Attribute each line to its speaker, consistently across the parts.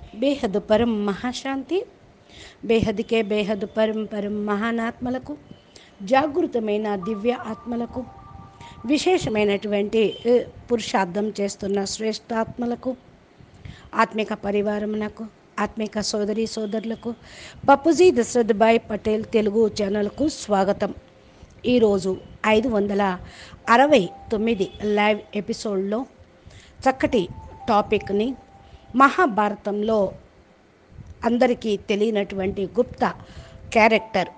Speaker 1: బేహదు పరం మహాశాంతి బేహద్కే బేహదు పరం పరం మహానాత్మలకు జాగృతమైన దివ్య ఆత్మలకు విశేషమైనటువంటి ఏ, పురుషార్థం చేస్తున్న శ్రేష్టాత్మలకు ఆత్మిక పరివారమునకు ఆత్మిక సోదరి సోదరులకు పప్పుజీ దశరథ్భాయ్ పటేల్ తెలుగు ఛానల్కు స్వాగతం ఈరోజు ఐదు వందల అరవై తొమ్మిది లైవ్ ఎపిసోడ్లో చక్కటి టాపిక్ని మహాభారతంలో అందరికీ తెలియనటువంటి గుప్త క్యారెక్టర్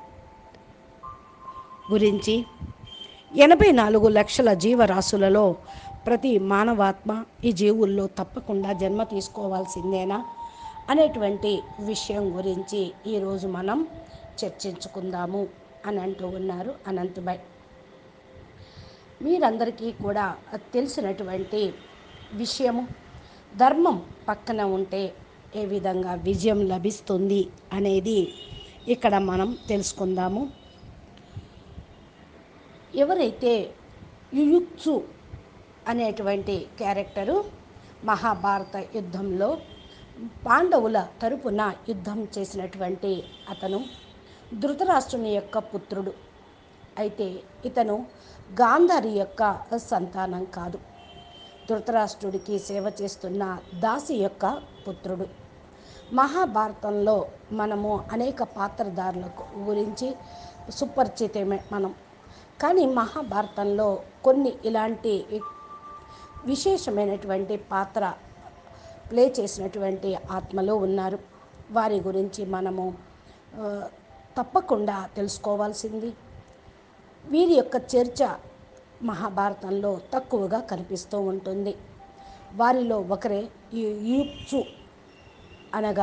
Speaker 1: గురించి ఎనభై నాలుగు లక్షల జీవరాశులలో ప్రతి మానవాత్మ ఈ జీవుల్లో తప్పకుండా జన్మ తీసుకోవాల్సిందేనా అనేటువంటి విషయం గురించి ఈరోజు మనం చర్చించుకుందాము అని అంటూ ఉన్నారు అనంతభాయ్ మీరందరికీ కూడా తెలిసినటువంటి విషయము ధర్మం పక్కన ఉంటే ఏ విధంగా విజయం లభిస్తుంది అనేది ఇక్కడ మనం తెలుసుకుందాము ఎవరైతే యుయుత్సు అనేటువంటి క్యారెక్టరు మహాభారత యుద్ధంలో పాండవుల తరపున యుద్ధం చేసినటువంటి అతను ధృతరాష్ట్రుని యొక్క పుత్రుడు అయితే ఇతను గాంధారి యొక్క సంతానం కాదు ధృతరాష్ట్రుడికి సేవ చేస్తున్న దాసి యొక్క పుత్రుడు మహాభారతంలో మనము అనేక పాత్రధారులకు గురించి సుపరిచితమే మనం కానీ మహాభారతంలో కొన్ని ఇలాంటి విశేషమైనటువంటి పాత్ర ప్లే చేసినటువంటి ఆత్మలు ఉన్నారు వారి గురించి మనము ఆ, తప్పకుండా తెలుసుకోవాల్సింది వీరి యొక్క చర్చ మహాభారతంలో తక్కువగా కనిపిస్తూ ఉంటుంది వారిలో ఒకరే ఈ యూప్సు అనగా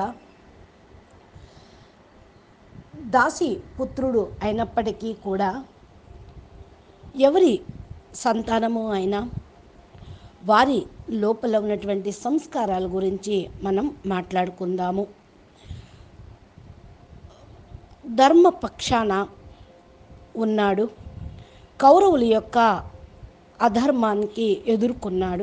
Speaker 1: దాసి పుత్రుడు అయినప్పటికీ కూడా ఎవరి సంతానము అయినా వారి లోపల ఉన్నటువంటి సంస్కారాల గురించి మనం మాట్లాడుకుందాము ధర్మ పక్షాన ఉన్నాడు కౌరవుల యొక్క అధర్మానికి ఎదుర్కొన్నాడు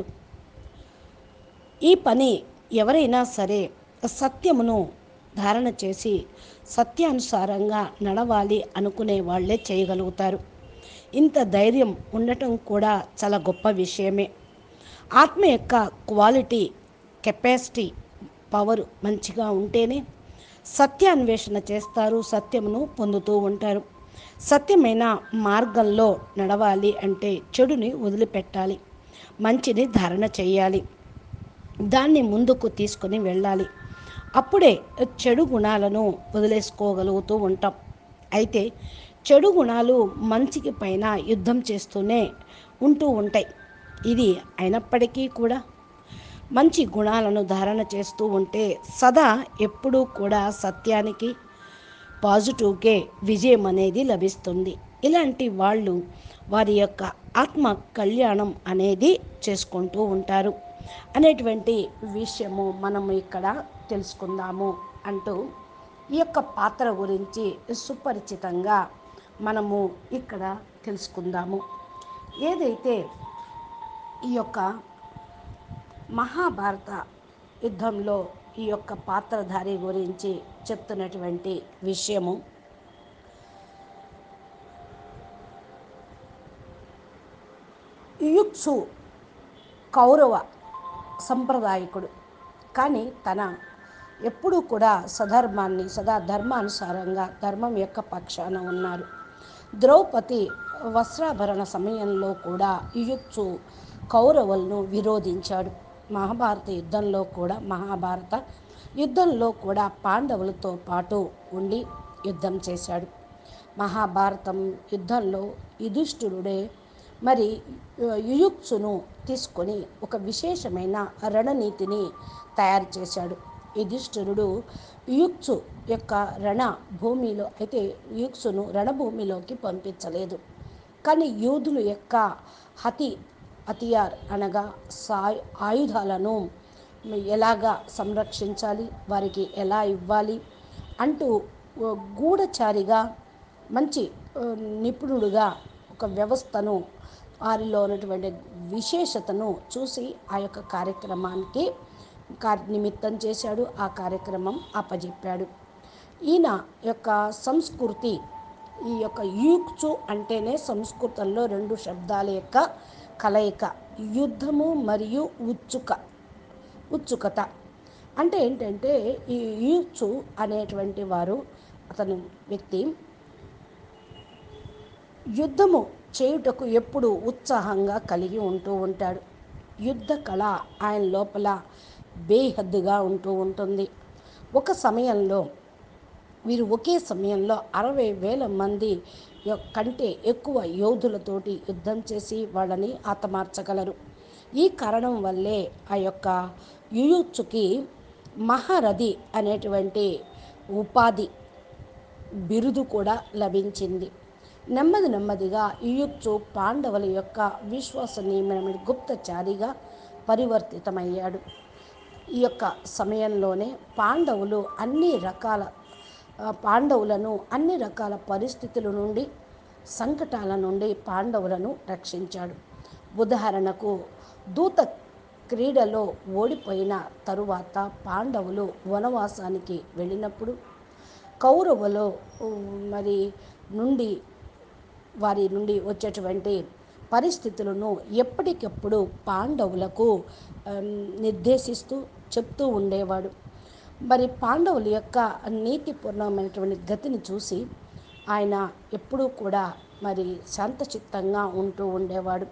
Speaker 1: ఈ పని ఎవరైనా సరే సత్యమును ధారణ చేసి సత్యానుసారంగా నడవాలి అనుకునే వాళ్ళే చేయగలుగుతారు ఇంత ధైర్యం ఉండటం కూడా చాలా గొప్ప విషయమే ఆత్మ యొక్క క్వాలిటీ కెపాసిటీ పవర్ మంచిగా ఉంటేనే సత్యాన్వేషణ చేస్తారు సత్యమును పొందుతూ ఉంటారు సత్యమైన మార్గంలో నడవాలి అంటే చెడుని వదిలిపెట్టాలి మంచిని ధారణ చేయాలి దాన్ని ముందుకు తీసుకొని వెళ్ళాలి అప్పుడే చెడు గుణాలను వదిలేసుకోగలుగుతూ ఉంటాం అయితే చెడు గుణాలు మంచికి పైన యుద్ధం చేస్తూనే ఉంటూ ఉంటాయి ఇది అయినప్పటికీ కూడా మంచి గుణాలను ధారణ చేస్తూ ఉంటే సదా ఎప్పుడూ కూడా సత్యానికి పాజిటివ్కే విజయం అనేది లభిస్తుంది ఇలాంటి వాళ్ళు వారి యొక్క ఆత్మ కళ్యాణం అనేది చేసుకుంటూ ఉంటారు అనేటువంటి విషయము మనము ఇక్కడ తెలుసుకుందాము అంటూ ఈ యొక్క పాత్ర గురించి సుపరిచితంగా మనము ఇక్కడ తెలుసుకుందాము ఏదైతే ఈ యొక్క మహాభారత యుద్ధంలో ఈ యొక్క పాత్రధారి గురించి చెప్తున్నటువంటి విషయము యుయుత్సు కౌరవ సంప్రదాయకుడు కానీ తన ఎప్పుడూ కూడా సధర్మాన్ని సదా ధర్మానుసారంగా ధర్మం యొక్క పక్షాన ఉన్నారు ద్రౌపది వస్త్రాభరణ సమయంలో కూడా యుయుత్సు కౌరవులను విరోధించాడు మహాభారత యుద్ధంలో కూడా మహాభారత యుద్ధంలో కూడా పాండవులతో పాటు ఉండి యుద్ధం చేశాడు మహాభారతం యుద్ధంలో యుధిష్ఠిరుడే మరి యుయుత్సును తీసుకొని ఒక విశేషమైన రణనీతిని తయారు చేశాడు యుధిష్ఠిరుడు యుయుత్సు యొక్క రణ భూమిలో అయితే యుయుత్సును రణభూమిలోకి పంపించలేదు కానీ యూదుల యొక్క హతి హతియార్ అనగా సా ఆయుధాలను ఎలాగా సంరక్షించాలి వారికి ఎలా ఇవ్వాలి అంటూ ఓ గూఢచారిగా మంచి ఆ, నిపుణుడుగా ఒక వ్యవస్థను వారిలో ఉన్నటువంటి విశేషతను చూసి ఆ యొక్క కార్యక్రమానికి కార్ నిమిత్తం చేశాడు ఆ కార్యక్రమం అప్పజెప్పాడు ఈయన యొక్క సంస్కృతి ఈ యొక్క యూక్చు అంటేనే సంస్కృతంలో రెండు శబ్దాల యొక్క కలయిక యుద్ధము మరియు ఉత్సుక ఉత్సుకత అంటే ఏంటంటే ఈ యూక్చు అనేటువంటి వారు అతను వ్యక్తి యుద్ధము చేయుటకు ఎప్పుడు ఉత్సాహంగా కలిగి ఉంటూ ఉంటాడు యుద్ధ కళ ఆయన లోపల బేహద్దుగా ఉంటూ ఉంటుంది ఒక సమయంలో వీరు ఒకే సమయంలో అరవై వేల మంది యొ- కంటే ఎక్కువ యోధులతోటి యుద్ధం చేసి వాళ్ళని హతమార్చగలరు ఈ కారణం వల్లే ఆ యొక్క యుయుత్సుకి మహారథి అనేటువంటి ఉపాధి బిరుదు కూడా లభించింది నెమ్మది నెమ్మదిగా యుయుత్సు పాండవుల యొక్క విశ్వసనీయమైన గుప్తచారిగా పరివర్తితమయ్యాడు ఈ యొక్క సమయంలోనే పాండవులు అన్ని రకాల ఆ, పాండవులను అన్ని రకాల పరిస్థితుల నుండి సంకటాల నుండి పాండవులను రక్షించాడు ఉదాహరణకు దూత క్రీడలో ఓడిపోయిన తరువాత పాండవులు వనవాసానికి వెళ్ళినప్పుడు కౌరవులు ఉమ్, మరి నుండి వారి నుండి వచ్చేటువంటి పరిస్థితులను ఎప్పటికప్పుడు పాండవులకు ఆమ్, నిర్దేశిస్తూ చెప్తూ ఉండేవాడు మరి పాండవుల యొక్క నీతిపూర్ణమైనటువంటి గతిని చూసి ఆయన ఎప్పుడూ కూడా మరి శాంతచిత్తంగా ఉంటూ ఉండేవాడు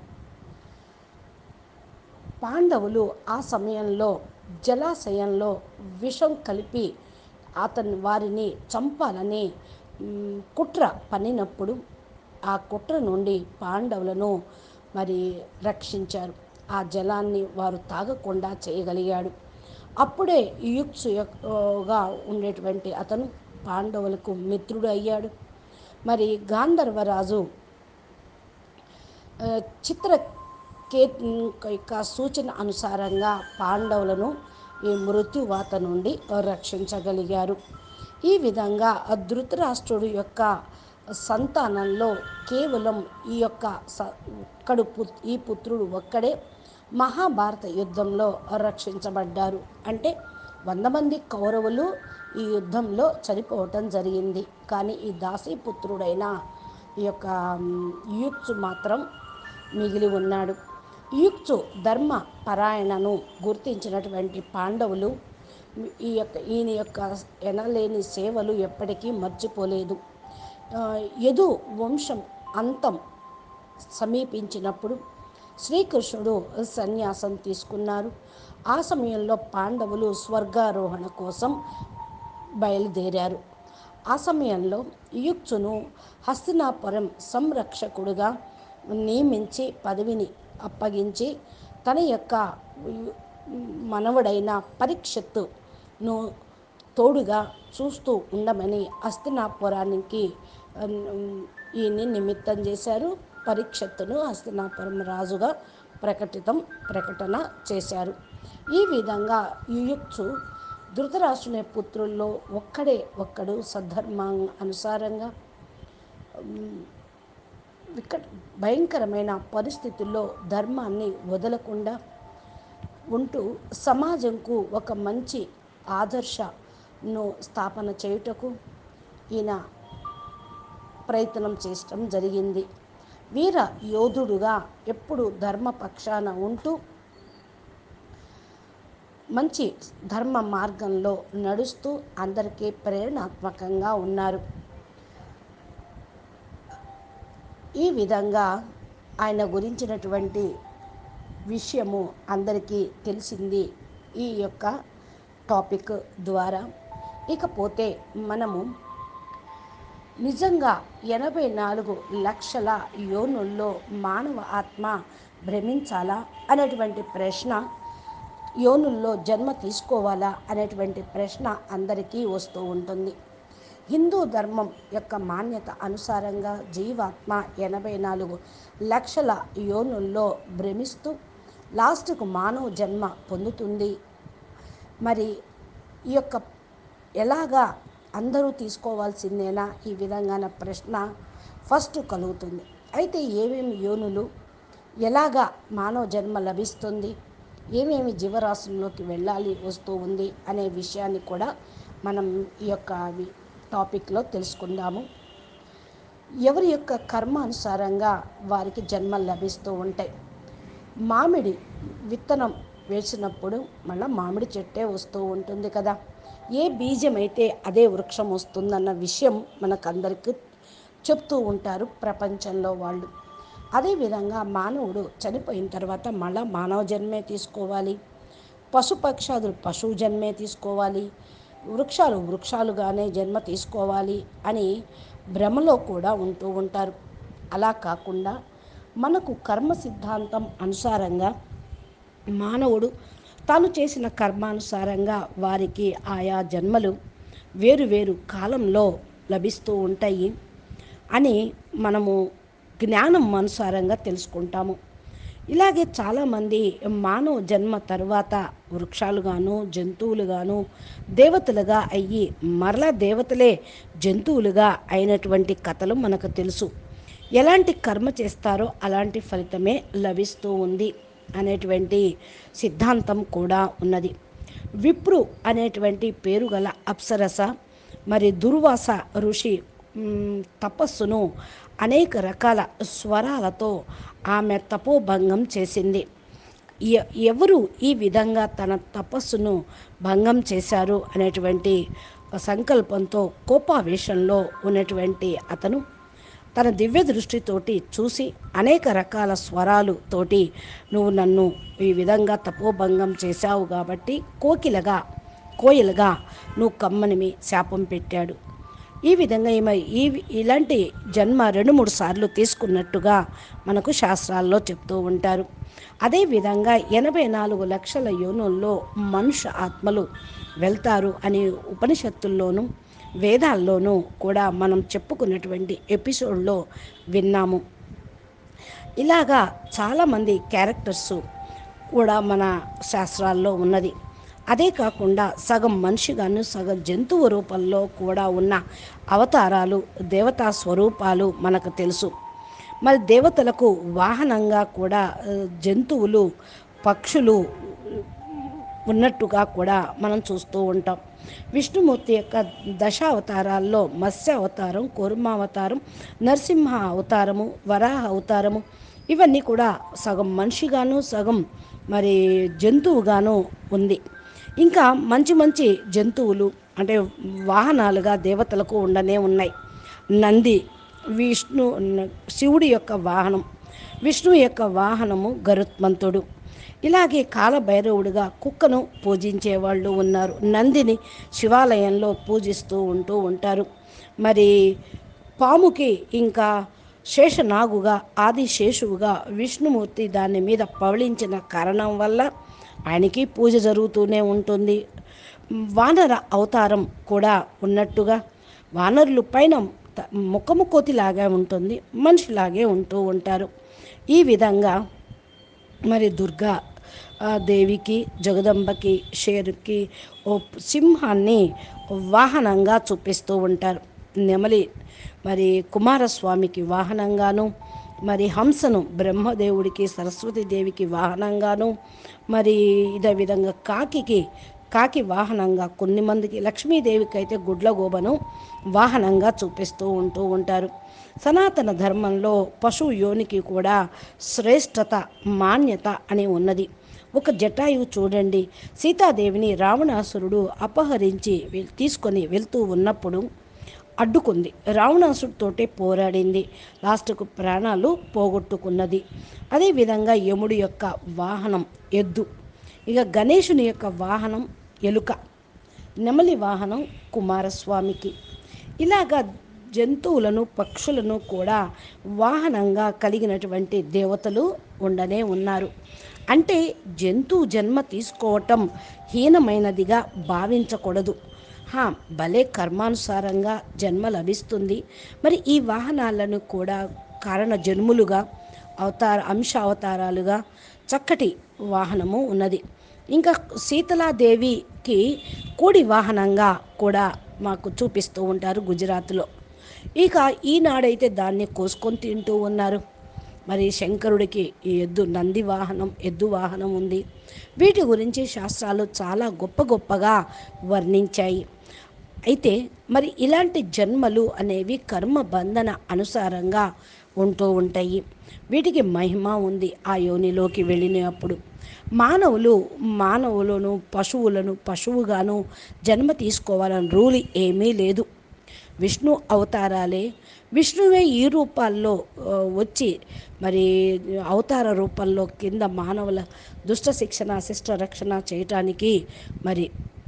Speaker 1: పాండవులు ఆ సమయంలో జలాశయంలో విషం కలిపి అతని వారిని చంపాలని మ్, కుట్ర పన్నినప్పుడు ఆ కుట్ర నుండి పాండవులను మరి రక్షించారు ఆ జలాన్ని వారు తాగకుండా చేయగలిగాడు అప్పుడే యుక్సు గా ఉండేటువంటి అతను పాండవులకు మిత్రుడు అయ్యాడు మరి గాంధర్వరాజు ఆ, చిత్రకే యొక్క సూచన అనుసారంగా పాండవులను ఈ మృత్యువాత నుండి రక్షించగలిగారు ఈ విధంగా ఆ ధృతరాష్ట్రుడు యొక్క సంతానంలో కేవలం ఈ యొక్క స ఒక్కడు పు- ఈ పుత్రుడు ఒక్కడే మహాభారత యుద్ధంలో రక్షించబడ్డారు అంటే వంద మంది కౌరవులు ఈ యుద్ధంలో చనిపోవటం జరిగింది కానీ ఈ దాసీపుత్రుడైన ఈ యొక్క మ్, యూత్సు మాత్రం మిగిలి ఉన్నాడు యుక్చు ధర్మ పరాయణను గుర్తించినటువంటి పాండవులు ఈ యొక్క ఈయన యొక్క ఎనలేని సేవలు ఎప్పటికీ మర్చిపోలేదు ఆ, యదు వంశం అంతం సమీపించినప్పుడు శ్రీకృష్ణుడు సన్యాసం తీసుకున్నారు ఆ సమయంలో పాండవులు స్వర్గారోహణ కోసం బయలుదేరారు ఆ సమయంలో యుక్చును హస్తినాపురం సంరక్షకుడుగా నియమించి పదవిని అప్పగించి తన యొక్క మనవడైన పరీక్షత్తును తోడుగా చూస్తూ ఉండమని హస్తినాపురానికి ఈయన్ని నిమిత్తం చేశారు పరీక్షత్తును హస్తినాపురం రాజుగా ప్రకటితం ప్రకటన చేశారు ఈ విధంగా యుయుత్సు ధృతరాష్ట్రుని పుత్రుల్లో ఒక్కడే ఒక్కడు సద్ధర్మా అనుసారంగా వికట భయంకరమైన పరిస్థితుల్లో ధర్మాన్ని వదలకుండా ఉంటూ సమాజంకు ఒక మంచి ఆదర్శను స్థాపన చేయుటకు ఈయన ప్రయత్నం చేయటం జరిగింది వీర యోధుడుగా ఎప్పుడు ధర్మపక్షాన ఉంటూ మంచి ధర్మ మార్గంలో నడుస్తూ అందరికీ ప్రేరణాత్మకంగా ఉన్నారు ఈ విధంగా ఆయన గురించినటువంటి విషయము అందరికీ తెలిసింది ఈ యొక్క టాపిక్ ద్వారా ఇకపోతే మనము నిజంగా ఎనభై నాలుగు లక్షల యోనుల్లో మానవ ఆత్మ భ్రమించాలా అనేటువంటి ప్రశ్న యోనుల్లో జన్మ తీసుకోవాలా అనేటువంటి ప్రశ్న అందరికీ వస్తూ ఉంటుంది హిందూ ధర్మం యొక్క మాన్యత అనుసారంగా జీవాత్మ ఎనభై నాలుగు లక్షల యోనుల్లో భ్రమిస్తూ లాస్ట్కు మానవ జన్మ పొందుతుంది మరి ఈ యొక్క ఎలాగా అందరూ తీసుకోవాల్సిందేనా ఈ విధంగా ప్రశ్న ఫస్ట్ కలుగుతుంది అయితే ఏమేమి యోనులు ఎలాగా మానవ జన్మ లభిస్తుంది ఏమేమి జీవరాశుల్లోకి వెళ్ళాలి వస్తూ ఉంది అనే విషయాన్ని కూడా మనం ఈ యొక్క వి- టాపిక్లో తెలుసుకుందాము ఎవరి యొక్క కర్మ అనుసారంగా వారికి జన్మలు లభిస్తూ ఉంటాయి మామిడి విత్తనం వేసినప్పుడు మళ్ళీ మామిడి చెట్టే వస్తూ ఉంటుంది కదా ఏ బీజం అయితే అదే వృక్షం వస్తుందన్న విషయం మనకందరికీ చెప్తూ ఉంటారు ప్రపంచంలో వాళ్ళు అదేవిధంగా మానవుడు చనిపోయిన తర్వాత మళ్ళా మానవ జన్మే తీసుకోవాలి పశుపక్షాదులు పశువు జన్మే తీసుకోవాలి వృక్షాలు వృక్షాలుగానే జన్మ తీసుకోవాలి అని భ్రమలో కూడా ఉంటూ ఉంటారు అలా కాకుండా మనకు కర్మ సిద్ధాంతం అనుసారంగా మానవుడు తాను చేసిన కర్మానుసారంగా వారికి ఆయా జన్మలు వేరు వేరు కాలంలో లభిస్తూ ఉంటాయి అని మనము జ్ఞానం అనుసారంగా తెలుసుకుంటాము ఇలాగే చాలామంది మానవ జన్మ తర్వాత వృక్షాలుగాను జంతువులుగాను దేవతలుగా అయ్యి మరలా దేవతలే జంతువులుగా అయినటువంటి కథలు మనకు తెలుసు ఎలాంటి కర్మ చేస్తారో అలాంటి ఫలితమే లభిస్తూ ఉంది అనేటువంటి సిద్ధాంతం కూడా ఉన్నది విప్రు అనేటువంటి పేరు గల అప్సరస మరి దుర్వాస ఋషి మ్, తపస్సును అనేక రకాల స్వరాలతో ఆమె తపోభంగం చేసింది ఎ- ఎవరు ఈ విధంగా తన తపస్సును భంగం చేశారు అనేటువంటి సంకల్పంతో కోపావేశంలో ఉన్నటువంటి అతను తన దివ్య దృష్టితోటి చూసి అనేక రకాల స్వరాలు తోటి నువ్వు నన్ను ఈ విధంగా తపోభంగం చేశావు కాబట్టి కోకిలగా కోయిలగా నువ్వు కమ్మనిమి శాపం పెట్టాడు ఈ విధంగా ఈమె ఈ ఇలాంటి జన్మ రెండు మూడు సార్లు తీసుకున్నట్టుగా మనకు శాస్త్రాల్లో చెప్తూ ఉంటారు అదేవిధంగా ఎనభై నాలుగు లక్షల యోనుల్లో మనుష్య ఆత్మలు వెళ్తారు అని ఉపనిషత్తుల్లోనూ వేదాల్లోనూ కూడా మనం చెప్పుకున్నటువంటి ఎపిసోడ్లో విన్నాము ఇలాగా చాలామంది క్యారెక్టర్స్ కూడా మన శాస్త్రాల్లో ఉన్నది అదే కాకుండా సగం మనిషిగాను సగం జంతువు రూపంలో కూడా ఉన్న అవతారాలు దేవతా స్వరూపాలు మనకు తెలుసు మరి దేవతలకు వాహనంగా కూడా ఆ, జంతువులు పక్షులు ఉన్నట్టుగా కూడా మనం చూస్తూ ఉంటాం విష్ణుమూర్తి యొక్క దశావతారాల్లో మత్స్య అవతారం కూర్మావతారం నరసింహ అవతారము వరాహ అవతారము ఇవన్నీ కూడా సగం మనిషిగాను సగం మరి జంతువుగాను ఉంది ఇంకా మంచి మంచి జంతువులు అంటే వాహనాలుగా దేవతలకు ఉండనే ఉన్నాయి నంది విష్ణు శివుడి యొక్క వాహనం విష్ణు యొక్క వాహనము గరుత్మంతుడు ఇలాగే కాలభైరవుడిగా కుక్కను పూజించే వాళ్ళు ఉన్నారు నందిని శివాలయంలో పూజిస్తూ ఉంటూ ఉంటారు మరి పాముకి ఇంకా శేషనాగుగా ఆది శేషువుగా విష్ణుమూర్తి దాని మీద పవళించిన కారణం వల్ల ఆయనకి పూజ జరుగుతూనే ఉంటుంది వానర అవతారం కూడా ఉన్నట్టుగా వానరులు పైన త- ముఖము కోతిలాగా ఉంటుంది మనిషిలాగే ఉంటూ ఉంటారు ఈ విధంగా మరి దుర్గా ఆ, దేవికి జగదంబకి షేరుకి ఓ సింహాన్ని వాహనంగా చూపిస్తూ ఉంటారు నెమలి మరి కుమారస్వామికి వాహనంగాను మరి హంసను బ్రహ్మదేవుడికి సరస్వతి దేవికి వాహనంగాను మరి ఇదే విధంగా కాకికి కాకి వాహనంగా కొన్ని మందికి లక్ష్మీదేవికి అయితే గుడ్లగోబను వాహనంగా చూపిస్తూ ఉంటూ ఉంటారు సనాతన ధర్మంలో పశువు యోనికి కూడా శ్రేష్టత మాన్యత అని ఉన్నది ఒక జటాయువు చూడండి సీతాదేవిని రావణాసురుడు అపహరించి వెల్- తీసుకొని వెళ్తూ ఉన్నప్పుడు అడ్డుకుంది రావణాసుడితోటే పోరాడింది లాస్ట్కు ప్రాణాలు పోగొట్టుకున్నది అదేవిధంగా యముడి యొక్క వాహనం ఎద్దు ఇక గణేశుని యొక్క వాహనం ఎలుక నెమలి వాహనం కుమారస్వామికి ఇలాగా జంతువులను పక్షులను కూడా వాహనంగా కలిగినటువంటి దేవతలు ఉండనే ఉన్నారు అంటే జంతువు జన్మ తీసుకోవటం హీనమైనదిగా భావించకూడదు హా భలే కర్మానుసారంగా జన్మ లభిస్తుంది మరి ఈ వాహనాలను కూడా కారణ జన్ములుగా అవతార అంశ అవతారాలుగా చక్కటి వాహనము ఉన్నది ఇంకా సీతలాదేవికి కోడి వాహనంగా కూడా మాకు చూపిస్తూ ఉంటారు గుజరాత్లో ఇక ఈనాడైతే దాన్ని కోసుకొని తింటూ ఉన్నారు మరి శంకరుడికి ఈ ఎద్దు నంది వాహనం ఎద్దు వాహనం ఉంది వీటి గురించి శాస్త్రాలు చాలా గొప్ప గొప్పగా వర్ణించాయి అయితే మరి ఇలాంటి జన్మలు అనేవి కర్మ బంధన అనుసారంగా ఉంటూ ఉంటాయి వీటికి మహిమ ఉంది ఆ యోనిలోకి వెళ్ళినప్పుడు మానవులు మానవులను పశువులను పశువుగాను జన్మ తీసుకోవాలని రూల్ ఏమీ లేదు విష్ణు అవతారాలే విష్ణువే ఈ రూపాల్లో ఆ, వచ్చి మరి అవతార రూపంలో కింద మానవుల దుష్ట శిక్షణ శిష్ట రక్షణ చేయటానికి మరి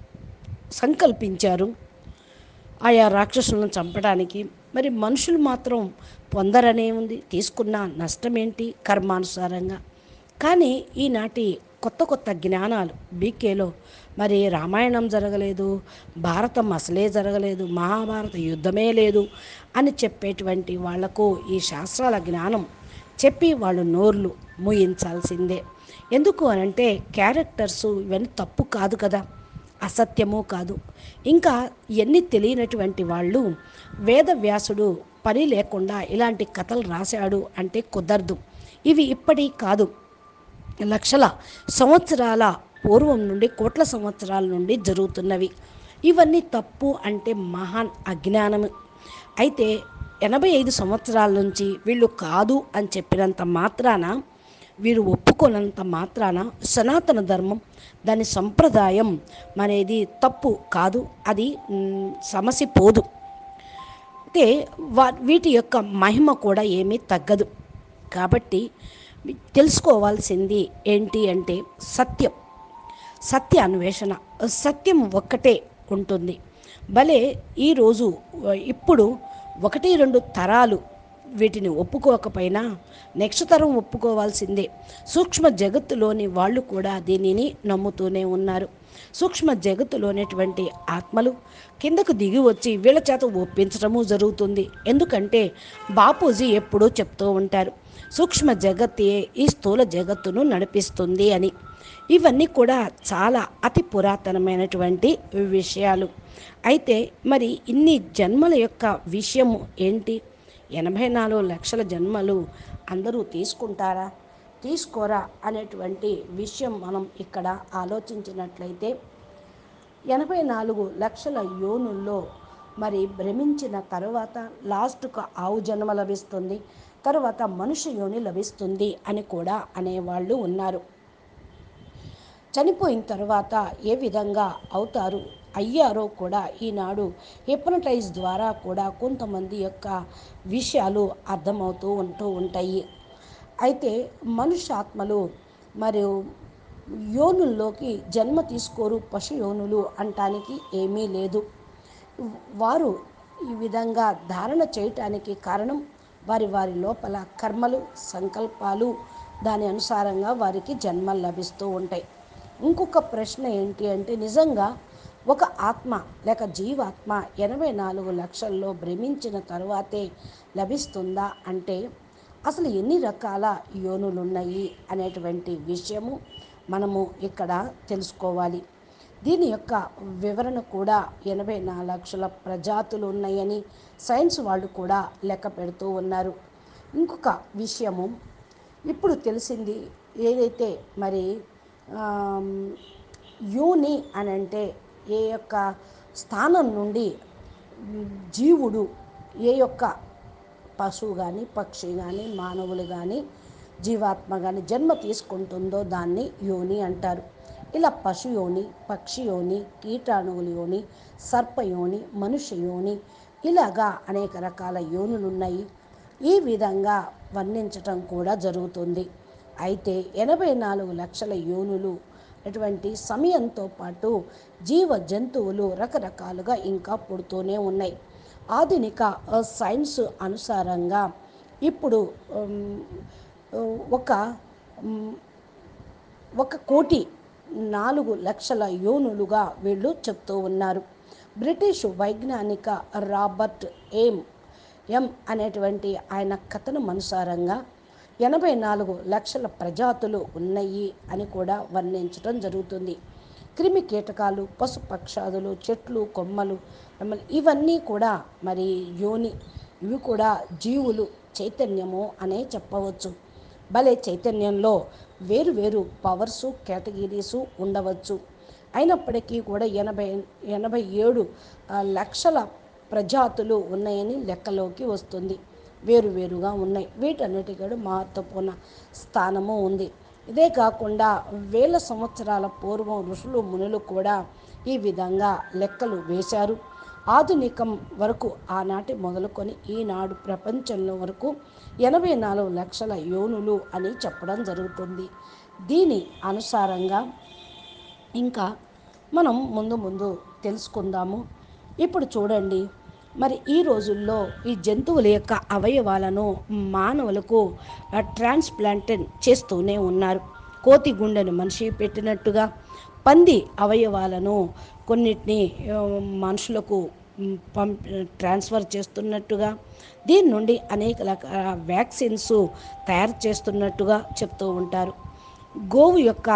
Speaker 1: సంకల్పించారు ఆయా రాక్షసులను చంపడానికి మరి మనుషులు మాత్రం పొందరనే ఉంది తీసుకున్న నష్టమేంటి కర్మానుసారంగా కానీ ఈనాటి కొత్త కొత్త జ్ఞానాలు బీకేలో మరి రామాయణం జరగలేదు భారతం అసలే జరగలేదు మహాభారత యుద్ధమే లేదు అని చెప్పేటువంటి వాళ్లకు ఈ శాస్త్రాల జ్ఞానం చెప్పి వాళ్ళు నోర్లు మూయించాల్సిందే ఎందుకు అనంటే క్యారెక్టర్స్ ఇవన్నీ తప్పు కాదు కదా అసత్యము కాదు ఇంకా ఎన్ని తెలియనటువంటి వాళ్ళు వేదవ్యాసుడు పని లేకుండా ఇలాంటి కథలు రాశాడు అంటే కుదరదు ఇవి ఇప్పటి కాదు లక్షల సంవత్సరాల పూర్వం నుండి కోట్ల సంవత్సరాల నుండి జరుగుతున్నవి ఇవన్నీ తప్పు అంటే మహాన్ అజ్ఞానము అయితే ఎనభై ఐదు సంవత్సరాల నుంచి వీళ్ళు కాదు అని చెప్పినంత మాత్రాన వీరు ఒప్పుకోనంత మాత్రాన సనాతన ధర్మం దాని సంప్రదాయం అనేది తప్పు కాదు అది మ్, సమస్య పోదు అయితే వా వీటి యొక్క మహిమ కూడా ఏమీ తగ్గదు కాబట్టి తెలుసుకోవాల్సింది ఏంటి అంటే సత్యం సత్య అన్వేషణ సత్యం ఒక్కటే ఉంటుంది భలే ఈరోజు ఇప్పుడు ఒకటి రెండు తరాలు వీటిని ఒప్పుకోకపోయినా నెక్స్ట్ తరం ఒప్పుకోవాల్సిందే సూక్ష్మ జగత్తులోని వాళ్ళు కూడా దీనిని నమ్ముతూనే ఉన్నారు సూక్ష్మ జగత్తులోనేటువంటి ఆత్మలు కిందకు దిగి వచ్చి వీళ్ళ చేత ఒప్పించడము జరుగుతుంది ఎందుకంటే బాపూజీ ఎప్పుడూ చెప్తూ ఉంటారు సూక్ష్మ జగత్తే ఈ స్థూల జగత్తును నడిపిస్తుంది అని ఇవన్నీ కూడా చాలా అతి పురాతనమైనటువంటి విషయాలు అయితే మరి ఇన్ని జన్మల యొక్క విషయము ఏంటి ఎనభై నాలుగు లక్షల జన్మలు అందరూ తీసుకుంటారా తీసుకోరా అనేటువంటి విషయం మనం ఇక్కడ ఆలోచించినట్లయితే ఎనభై నాలుగు లక్షల యోనుల్లో మరి భ్రమించిన తర్వాత లాస్ట్కు ఆవు జన్మ లభిస్తుంది తర్వాత మనుష్య యోని లభిస్తుంది అని కూడా అనేవాళ్ళు ఉన్నారు చనిపోయిన తర్వాత ఏ విధంగా అవుతారు అయ్యారో కూడా ఈనాడు హిప్నటైజ్ ద్వారా కూడా కొంతమంది యొక్క విషయాలు అర్థమవుతూ ఉంటూ ఉంటాయి అయితే మనుష్యాత్మలు మరియు యోనుల్లోకి జన్మ తీసుకోరు పశు యోనులు అంటానికి ఏమీ లేదు వారు ఈ విధంగా ధారణ చేయటానికి కారణం వారి వారి లోపల కర్మలు సంకల్పాలు దాని అనుసారంగా వారికి జన్మలు లభిస్తూ ఉంటాయి ఇంకొక ప్రశ్న ఏంటి అంటే నిజంగా ఒక ఆత్మ లేక జీవాత్మ ఎనభై నాలుగు లక్షల్లో భ్రమించిన తరువాతే లభిస్తుందా అంటే అసలు ఎన్ని రకాల యోనులు ఉన్నాయి అనేటువంటి విషయము మనము ఇక్కడ తెలుసుకోవాలి దీని యొక్క వివరణ కూడా ఎనభై నాలుగు లక్షల ప్రజాతులు ఉన్నాయని సైన్స్ వాళ్ళు కూడా లెక్క పెడుతూ ఉన్నారు ఇంకొక విషయము ఇప్పుడు తెలిసింది ఏదైతే మరి ఆమ్, యోని అని అంటే ఏ యొక్క స్థానం నుండి మ్, జీవుడు ఏ యొక్క పశువు కానీ పక్షి కానీ మానవులు కానీ జీవాత్మ కానీ జన్మ తీసుకుంటుందో దాన్ని యోని అంటారు ఇలా పశు యోని పక్షి యోని కీటాణువుల యోని సర్పయోని మనుష్య యోని ఇలాగా అనేక రకాల యోనులు ఉన్నాయి ఈ విధంగా వర్ణించటం కూడా జరుగుతుంది అయితే ఎనభై నాలుగు లక్షల యోనులు అటువంటి సమయంతో పాటు జీవ జంతువులు రకరకాలుగా ఇంకా పుడుతూనే ఉన్నాయి ఆధునిక ఆ, సైన్స్ అనుసారంగా ఇప్పుడు ఉమ్, ఒక ఉమ్, ఒక కోటి నాలుగు లక్షల యోనులుగా వీళ్ళు చెప్తూ ఉన్నారు బ్రిటిష్ వైజ్ఞానిక రాబర్ట్ ఏమ్ ఎం అనేటువంటి ఆయన కథనం అనుసారంగా ఎనభై నాలుగు లక్షల ప్రజాతులు ఉన్నాయి అని కూడా వర్ణించడం జరుగుతుంది క్రిమి కీటకాలు పశు పక్షాదులు చెట్లు కొమ్మలు రెమ్మలు ఇవన్నీ కూడా మరి యోని ఇవి కూడా జీవులు చైతన్యము అనే చెప్పవచ్చు భలే చైతన్యంలో వేరు వేరు పవర్సు కేటగిరీసు ఉండవచ్చు అయినప్పటికీ కూడా ఎనభై ఎనభై ఏడు ఆ, లక్షల ప్రజాతులు ఉన్నాయని లెక్కలోకి వస్తుంది వేరువేరుగా ఉన్నాయి వీటన్నిటికీ కూడా మహత్వపూర్ణ స్థానము ఉంది ఇదే కాకుండా వేల సంవత్సరాల పూర్వం ఋషులు మునులు కూడా ఈ విధంగా లెక్కలు వేశారు ఆధునికం వరకు ఆనాటి మొదలుకొని ఈనాడు ప్రపంచంలో వరకు ఎనభై నాలుగు లక్షల యోనులు అని చెప్పడం జరుగుతుంది దీని అనుసారంగా ఇంకా మనం ముందు ముందు తెలుసుకుందాము ఇప్పుడు చూడండి మరి ఈ రోజుల్లో ఈ జంతువుల యొక్క అవయవాలను మానవులకు ట్రాన్స్ప్లాంటెడ్ చేస్తూనే ఉన్నారు కోతి గుండెను మనిషి పెట్టినట్టుగా పంది అవయవాలను కొన్నిటిని ఆ, మనుషులకు మ్, పంప్ ట్రాన్స్ఫర్ చేస్తున్నట్టుగా దీని నుండి అనేక రకాల వ్యాక్సిన్స్ తయారు చేస్తున్నట్టుగా చెప్తూ ఉంటారు గోవు యొక్క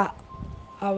Speaker 1: ఆ,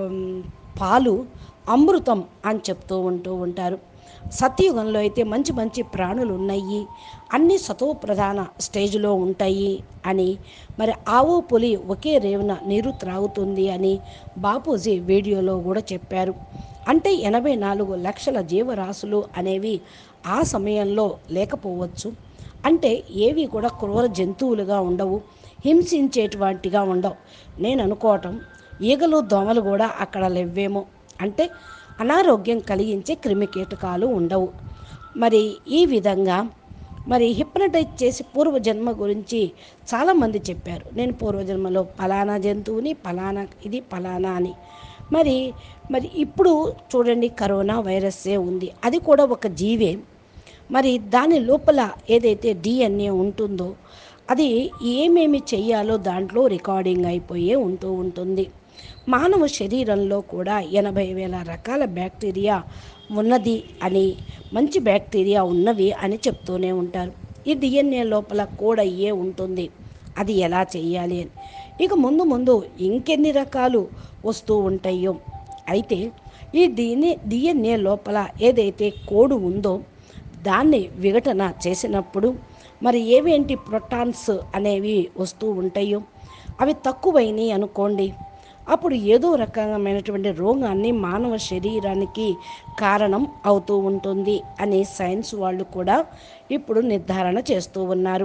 Speaker 1: పాలు అమృతం అని చెప్తూ ఉంటూ ఉంటారు సత్యయుగంలో అయితే మంచి మంచి ప్రాణులు ఉన్నాయి అన్ని సతో ప్రధాన స్టేజ్లో ఉంటాయి అని మరి ఆవు పులి ఒకే రేవున నీరు త్రాగుతుంది అని బాపూజీ వీడియోలో కూడా చెప్పారు అంటే ఎనభై నాలుగు లక్షల జీవరాశులు అనేవి ఆ సమయంలో లేకపోవచ్చు అంటే ఏవి కూడా క్రూర జంతువులుగా ఉండవు హింసించేటువంటిగా ఉండవు నేను అనుకోవటం ఈగలు దోమలు కూడా అక్కడ లేవేమో అంటే అనారోగ్యం కలిగించే క్రిమి కీటకాలు ఉండవు మరి ఈ విధంగా మరి హిప్నటైజ్ చేసి పూర్వజన్మ గురించి చాలామంది చెప్పారు నేను పూర్వజన్మలో ఫలానా జంతువుని ఫలానా ఇది ఫలానా అని మరి మరి ఇప్పుడు చూడండి కరోనా వైరస్సే ఉంది అది కూడా ఒక జీవే మరి దాని లోపల ఏదైతే డిఎన్ఏ ఉంటుందో అది ఏమేమి చెయ్యాలో దాంట్లో రికార్డింగ్ అయిపోయే ఉంటూ ఉంటుంది మానవ శరీరంలో కూడా ఎనభై వేల రకాల బ్యాక్టీరియా ఉన్నది అని మంచి బ్యాక్టీరియా ఉన్నవి అని చెప్తూనే ఉంటారు ఈ డిఎన్ఏ లోపల కోడ్ అయ్యే ఉంటుంది అది ఎలా చెయ్యాలి అని ఇక ముందు ముందు ఇంకెన్ని రకాలు వస్తూ ఉంటాయో అయితే ఈ డిఎన్ఏ డిఎన్ఏ లోపల ఏదైతే కోడ్ ఉందో దాన్ని విఘటన చేసినప్పుడు మరి ఏవేంటి ప్రోటాన్స్ అనేవి వస్తూ ఉంటాయో అవి తక్కువైనాయి అనుకోండి అప్పుడు ఏదో రకమైనటువంటి రోగాన్ని మానవ శరీరానికి కారణం అవుతూ ఉంటుంది అని సైన్స్ వాళ్ళు కూడా ఇప్పుడు నిర్ధారణ చేస్తూ ఉన్నారు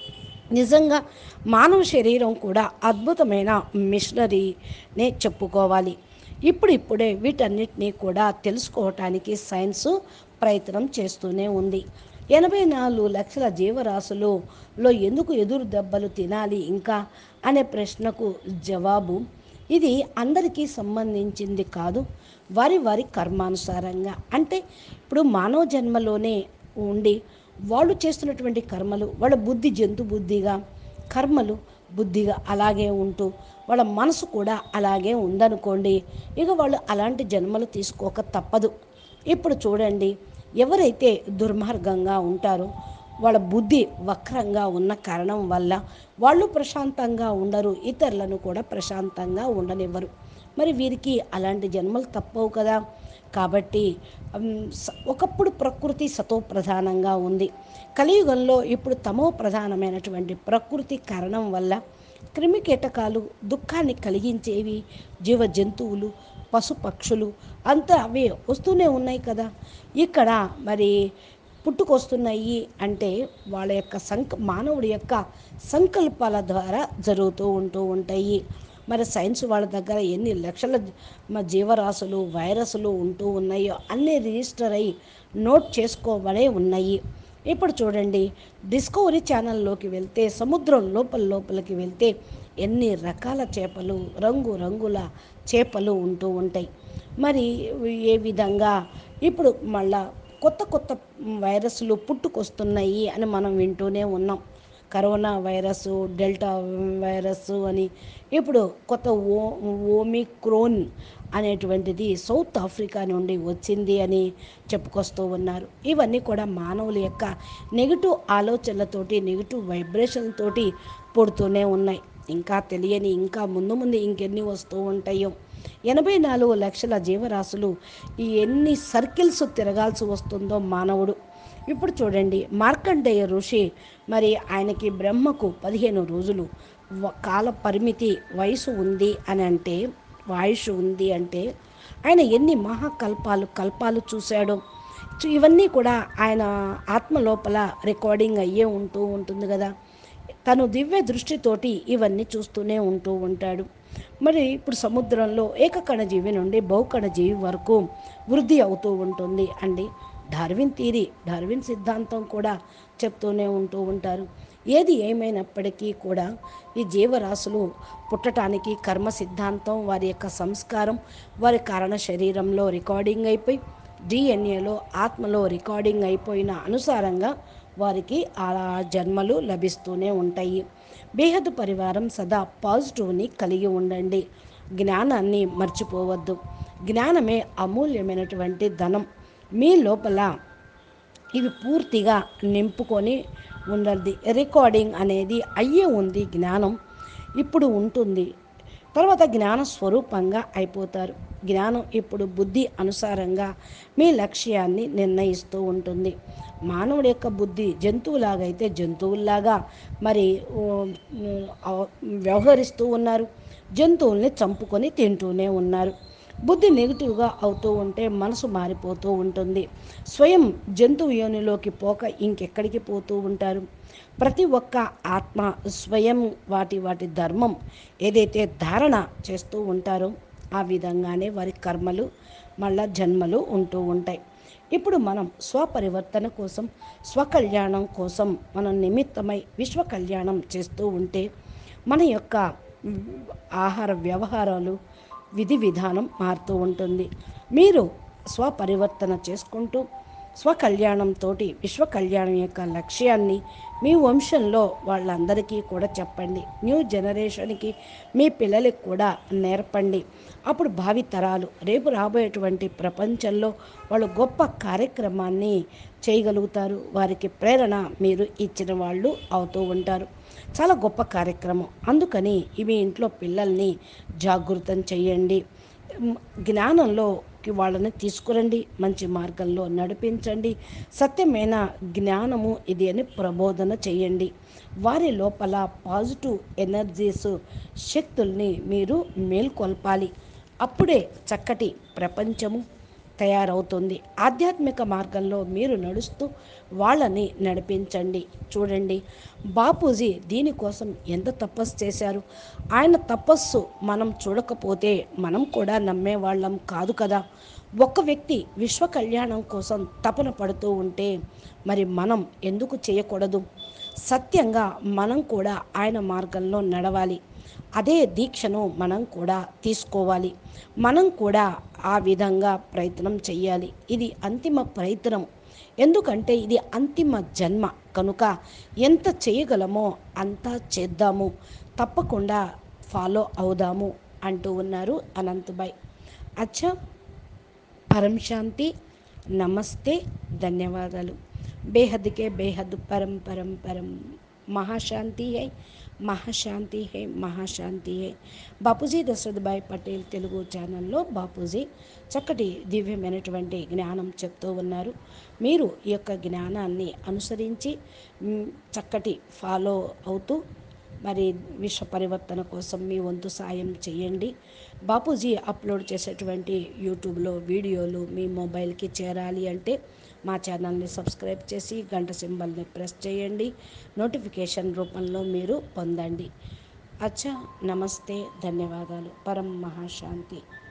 Speaker 1: నిజంగా మానవ శరీరం కూడా అద్భుతమైన మిషనరీనే చెప్పుకోవాలి ఇప్పుడిప్పుడే వీటన్నిటినీ కూడా తెలుసుకోవటానికి సైన్స్ ప్రయత్నం చేస్తూనే ఉంది ఎనభై నాలుగు లక్షల జీవరాశులలో ఎందుకు ఎదురు దెబ్బలు తినాలి ఇంకా అనే ప్రశ్నకు జవాబు ఇది అందరికీ సంబంధించింది కాదు వారి వారి కర్మానుసారంగా అంటే ఇప్పుడు మానవ జన్మలోనే ఉండి వాళ్ళు చేస్తున్నటువంటి కర్మలు వాళ్ళ బుద్ధి జంతు బుద్ధిగా కర్మలు బుద్ధిగా అలాగే ఉంటూ వాళ్ళ మనసు కూడా అలాగే ఉందనుకోండి ఇక వాళ్ళు అలాంటి జన్మలు తీసుకోక తప్పదు ఇప్పుడు చూడండి ఎవరైతే దుర్మార్గంగా ఉంటారో వాళ్ళ బుద్ధి వక్రంగా ఉన్న కారణం వల్ల వాళ్ళు ప్రశాంతంగా ఉండరు ఇతరులను కూడా ప్రశాంతంగా ఉండనివ్వరు మరి వీరికి అలాంటి జన్మలు తప్పవు కదా కాబట్టి ఉమ్, స- ఒకప్పుడు ప్రకృతి సతో ప్రధానంగా ఉంది కలియుగంలో ఇప్పుడు తమో ప్రధానమైనటువంటి ప్రకృతి కారణం వల్ల క్రిమి కీటకాలు దుఃఖాన్ని కలిగించేవి జీవ జంతువులు పశు పక్షులు అంతా అవి వస్తూనే ఉన్నాయి కదా ఇక్కడ మరి పుట్టుకొస్తున్నాయి అంటే వాళ్ళ యొక్క సంక మానవుడి యొక్క సంకల్పాల ద్వారా జరుగుతూ ఉంటూ ఉంటాయి మరి సైన్స్ వాళ్ళ దగ్గర ఎన్ని లక్షల జ- మ జీవరాశులు వైరస్లు ఉంటూ ఉన్నాయో అన్నీ రిజిస్టర్ అయ్యి నోట్ చేసుకోబడే ఉన్నాయి ఇప్పుడు చూడండి డిస్కవరీ ఛానల్లోకి వెళ్తే సముద్రం లోపల లోపలికి వెళ్తే ఎన్ని రకాల చేపలు రంగు రంగుల చేపలు ఉంటూ ఉంటాయి మరి ఏ విధంగా ఇప్పుడు మళ్ళా కొత్త కొత్త వైరస్లు పుట్టుకొస్తున్నాయి అని మనం వింటూనే ఉన్నాం కరోనా వైరస్ డెల్టా వైరస్ అని ఇప్పుడు కొత్త ఓ ఓమిక్రోన్ అనేటువంటిది సౌత్ ఆఫ్రికా నుండి వచ్చింది అని చెప్పుకొస్తూ ఉన్నారు ఇవన్నీ కూడా మానవుల యొక్క నెగిటివ్ ఆలోచనలతోటి నెగిటివ్ వైబ్రేషన్తోటి పుడుతూనే ఉన్నాయి ఇంకా తెలియని ఇంకా ముందు ముందు ఇంకెన్ని వస్తూ ఉంటాయో ఎనభై నాలుగు లక్షల జీవరాశులు ఈ ఎన్ని సర్కిల్స్ తిరగాల్సి వస్తుందో మానవుడు ఇప్పుడు చూడండి మార్కండేయ ఋషి మరి ఆయనకి బ్రహ్మకు పదిహేను రోజులు వ- కాల పరిమితి వయసు ఉంది అని అంటే ఆయుష్ ఉంది అంటే ఆయన ఎన్ని మహాకల్పాలు కల్పాలు చూశాడో సో ఇవన్నీ కూడా ఆయన ఆత్మ లోపల రికార్డింగ్ అయ్యే ఉంటూ ఉంటుంది కదా తను దివ్య దృష్టితోటి ఇవన్నీ చూస్తూనే ఉంటూ ఉంటాడు మరి ఇప్పుడు సముద్రంలో ఏకకణ జీవి నుండి బహుకణ జీవి వరకు వృద్ధి అవుతూ ఉంటుంది అండి డార్విన్ థీరీ డార్విన్ సిద్ధాంతం కూడా చెప్తూనే ఉంటూ ఉంటారు ఏది ఏమైనప్పటికీ కూడా ఈ జీవరాశులు పుట్టడానికి కర్మ సిద్ధాంతం వారి యొక్క సంస్కారం వారి కారణ శరీరంలో రికార్డింగ్ అయిపోయి డిఎన్ఏలో ఆత్మలో రికార్డింగ్ అయిపోయిన అనుసారంగా వారికి ఆ జన్మలు లభిస్తూనే ఉంటాయి బేహద్ పరివారం సదా పాజిటివ్ని కలిగి ఉండండి జ్ఞానాన్ని మర్చిపోవద్దు జ్ఞానమే అమూల్యమైనటువంటి ధనం మీ లోపల ఇవి పూర్తిగా నింపుకొని ఉండాలి రికార్డింగ్ అనేది అయ్యే ఉంది జ్ఞానం ఇప్పుడు ఉంటుంది తర్వాత జ్ఞాన స్వరూపంగా అయిపోతారు జ్ఞానం ఇప్పుడు బుద్ధి అనుసారంగా మీ లక్ష్యాన్ని నిర్ణయిస్తూ ఉంటుంది మానవుడి యొక్క బుద్ధి జంతువులాగైతే జంతువుల్లాగా మరి ఓ, ఆ, వ్యవహరిస్తూ ఉన్నారు జంతువుల్ని చంపుకొని తింటూనే ఉన్నారు బుద్ధి నెగిటివ్గా అవుతూ ఉంటే మనసు మారిపోతూ ఉంటుంది స్వయం జంతువు యోనిలోకి పోక ఇంకెక్కడికి పోతూ ఉంటారు ప్రతి ఒక్క ఆత్మ స్వయం వాటి వాటి ధర్మం ఏదైతే ధారణ చేస్తూ ఉంటారో ఆ విధంగానే వారి కర్మలు మళ్ళా జన్మలు ఉంటూ ఉంటాయి ఇప్పుడు మనం స్వపరివర్తన కోసం స్వకళ్యాణం కోసం మనం నిమిత్తమై విశ్వ కళ్యాణం చేస్తూ ఉంటే మన యొక్క మ్, ఆహార వ్యవహారాలు విధి విధానం మారుతూ ఉంటుంది మీరు స్వపరివర్తన చేసుకుంటూ స్వకళ్యాణంతో విశ్వ కళ్యాణం యొక్క లక్ష్యాన్ని మీ వంశంలో వాళ్ళందరికీ కూడా చెప్పండి న్యూ జనరేషన్కి మీ పిల్లలకి కూడా నేర్పండి అప్పుడు భావి తరాలు రేపు రాబోయేటువంటి ప్రపంచంలో వాళ్ళు గొప్ప కార్యక్రమాన్ని చేయగలుగుతారు వారికి ప్రేరణ మీరు ఇచ్చిన వాళ్ళు అవుతూ ఉంటారు చాలా గొప్ప కార్యక్రమం అందుకని ఇవి ఇంట్లో పిల్లల్ని జాగృతం చేయండి మ్, జ్ఞానంలోకి వాళ్ళని తీసుకురండి మంచి మార్గంలో నడిపించండి సత్యమైన జ్ఞానము ఇది అని ప్రబోధన చేయండి వారి లోపల పాజిటివ్ ఎనర్జీస్ శక్తుల్ని మీరు మేల్కొల్పాలి అప్పుడే చక్కటి ప్రపంచము తయారవుతుంది ఆధ్యాత్మిక మార్గంలో మీరు నడుస్తూ వాళ్ళని నడిపించండి చూడండి బాపూజీ దీనికోసం ఎంత తపస్సు చేశారు ఆయన తపస్సు మనం చూడకపోతే మనం కూడా నమ్మేవాళ్ళం కాదు కదా ఒక్క వ్యక్తి విశ్వ కళ్యాణం కోసం తపన పడుతూ ఉంటే మరి మనం ఎందుకు చేయకూడదు సత్యంగా మనం కూడా ఆయన మార్గంలో నడవాలి అదే దీక్షను మనం కూడా తీసుకోవాలి మనం కూడా ఆ విధంగా ప్రయత్నం చేయాలి ఇది అంతిమ ప్రయత్నం ఎందుకంటే ఇది అంతిమ జన్మ కనుక ఎంత చేయగలమో అంతా చేద్దాము తప్పకుండా ఫాలో అవుదాము అంటూ ఉన్నారు అనంతబాయ్ అచ్చా పరం శాంతి నమస్తే ధన్యవాదాలు బేహద్ के बेहद परम परम परम మహాశాంతి హై మహాశాంతి హై మహాశాంతి హై బాపూజీ దశరథభాయ్ పటేల్ తెలుగు ఛానల్లో బాపూజీ చక్కటి దివ్యమైనటువంటి జ్ఞానం చెప్తూ ఉన్నారు మీరు ఈ యొక్క జ్ఞానాన్ని అనుసరించి మ్, చక్కటి ఫాలో అవుతూ మరి విశ్వ పరివర్తన కోసం మీ వంతు సాయం చేయండి బాపూజీ అప్లోడ్ చేసేటువంటి యూట్యూబ్లో వీడియోలు మీ మొబైల్కి చేరాలి అంటే మా ఛానల్ని సబ్స్క్రైబ్ చేసి గంట సింబల్ని ప్రెస్ చేయండి నోటిఫికేషన్ రూపంలో మీరు పొందండి అచ్చా నమస్తే ధన్యవాదాలు పరం మహాశాంతి